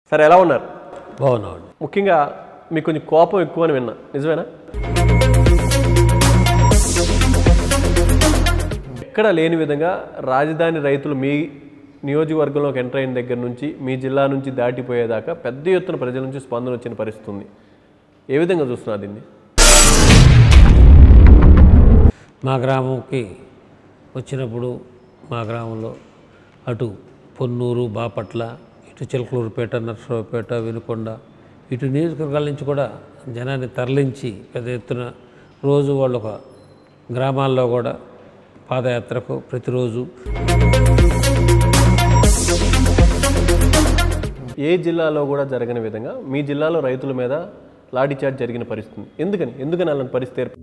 సరే ఎలా ఉన్నారు బాగున్నామండి ముఖ్యంగా మీకు కొంచెం కోపం ఎక్కువ అని విన్నా నిజమేనా ఎక్కడ లేని విధంగా రాజధాని రైతులు మీ నియోజకవర్గంలోకి ఎంటర్ అయిన దగ్గర నుంచి మీ జిల్లా నుంచి దాటిపోయేదాకా పెద్ద ఎత్తున ప్రజల నుంచి స్పందన వచ్చిన పరిస్థితి ఉంది ఏ విధంగా చూస్తున్నారు దీన్ని మా గ్రామంకి వచ్చినప్పుడు మా గ్రామంలో అటు పొన్నూరు బాపట్ల ఇటు చిలకలూరుపేట నర్సరావుపేట వినుకొండ ఇటు నియోజకవర్గాల నుంచి కూడా జనాన్ని తరలించి పెద్ద ఎత్తున రోజు వాళ్ళు ఒక గ్రామాల్లో కూడా పాదయాత్రకు ప్రతిరోజు ఏ జిల్లాలో కూడా జరగని విధంగా మీ జిల్లాలో రైతుల మీద లాఠీ చార్జ్ జరిగిన పరిస్థితి ఉంది. ఎందుకని ఎందుకని అలాంటి పరిస్థితి ఏర్ప-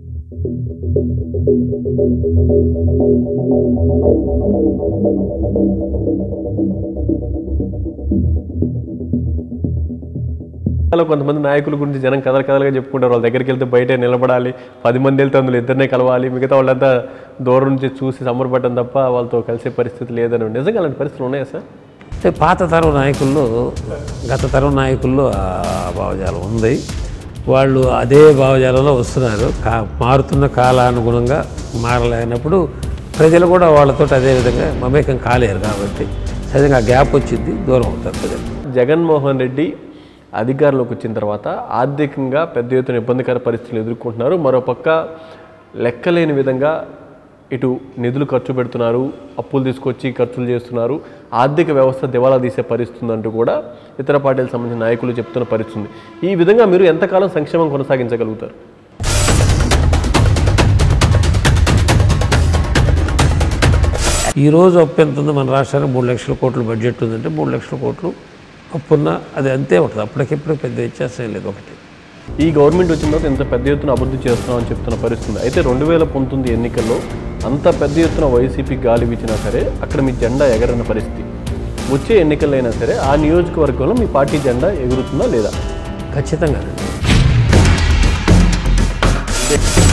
జిల్లాలో కొంతమంది నాయకుల గురించి జనం కథలు కథలుగా చెప్పుకుంటారు వాళ్ళ దగ్గరికి వెళ్తే బయటే నిలబడాలి పది మంది వెళ్తే అందులో ఇద్దరినే కలవాలి మిగతా వాళ్ళంతా దూరం నుంచి చూసి సంబరపడటం తప్ప వాళ్ళతో కలిసే పరిస్థితి లేదని నిజంగా అలాంటి పరిస్థితులు ఉన్నాయా సార్ అంటే పాత తరం నాయకుల్లో గత తరం నాయకుల్లో ఆ భావజాలం ఉంది వాళ్ళు అదే భావజాలంలో వస్తున్నారు కా మారుతున్న కాలానుగుణంగా మారలేనప్పుడు ప్రజలు కూడా వాళ్ళతో అదే విధంగా మమేకం కాలేరు కాబట్టి సహజంగా గ్యాప్ వచ్చింది దూరం అవుతారు ప్రజలు జగన్మోహన్ రెడ్డి అధికారంలోకి వచ్చిన తర్వాత ఆర్థికంగా పెద్ద ఎత్తున ఇబ్బందికర పరిస్థితులు ఎదుర్కొంటున్నారు మరోపక్క లెక్కలేని విధంగా ఇటు నిధులు ఖర్చు పెడుతున్నారు అప్పులు తీసుకొచ్చి ఖర్చులు చేస్తున్నారు ఆర్థిక వ్యవస్థ దివాలా తీసే పరిస్థితి ఉందంటూ కూడా ఇతర పార్టీలకు సంబంధించిన నాయకులు చెప్తున్న పరిస్థితి ఉంది ఈ విధంగా మీరు ఎంతకాలం సంక్షేమం కొనసాగించగలుగుతారు ఈరోజు అప్పు ఎంత ఉంది మన రాష్ట్రానికి మూడు లక్షల కోట్ల బడ్జెట్ ఉందంటే మూడు లక్షల కోట్లు అప్పున్న అది అంతే ఉంటుంది అప్పటికిప్పుడు పెద్ద వ్యత్యాసం ఏం లేదు ఒకటి ఈ గవర్నమెంట్ వచ్చిన తర్వాత ఇంత పెద్ద ఎత్తున అభివృద్ధి చేస్తున్నామని చెప్తున్న పరిస్థితి ఉంది. అయితే రెండు వేల పంతొమ్మిది ఎన్నికల్లో అంత పెద్ద ఎత్తున వైసీపీ గాలి వీచినా సరే అక్కడ మీ జెండా ఎగరని పరిస్థితి వచ్చే ఎన్నికలైనా సరే ఆ నియోజకవర్గంలో మీ పార్టీ జెండా ఎగురుతుందా లేదా ఖచ్చితంగా